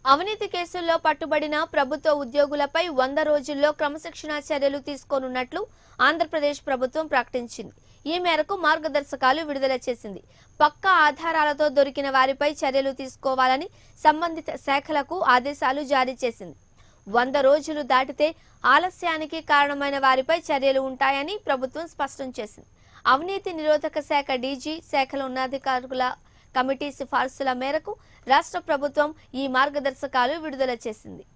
అవినీతి కేసుల్లో పట్టుబడిన ప్రభుత్వ ఉద్యోగులపై వంద రోజుల్లో క్రమశిక్షణా చర్యలు తీసుకోనున్నట్లు ఆంధ్రప్రదేశ్ ప్రభుత్వం ప్రకటించింది ఈ మేరకు మార్గదర్శకాలు విడుదల చేసింది పక్కా ఆధారాలతో దొరికిన వారిపై చర్యలు తీసుకోవాలని సంబంధిత శాఖలకు ఆదేశాలు జారీ చేసింది వంద రోజులు దాటితే ఆలస్యానికి కారణమైన వారిపై చర్యలు ఉంటాయని ప్రభుత్వం స్పష్టం చేసింది అవినీతి నిరోధక శాఖ డీజీ శాఖల ఉన్నతాధికారుల కమిటీ సిఫార్సుల మేరకు రాష్ట్ర ప్రభుత్వం ఈ మార్గదర్శకాలు విడుదల చేసింది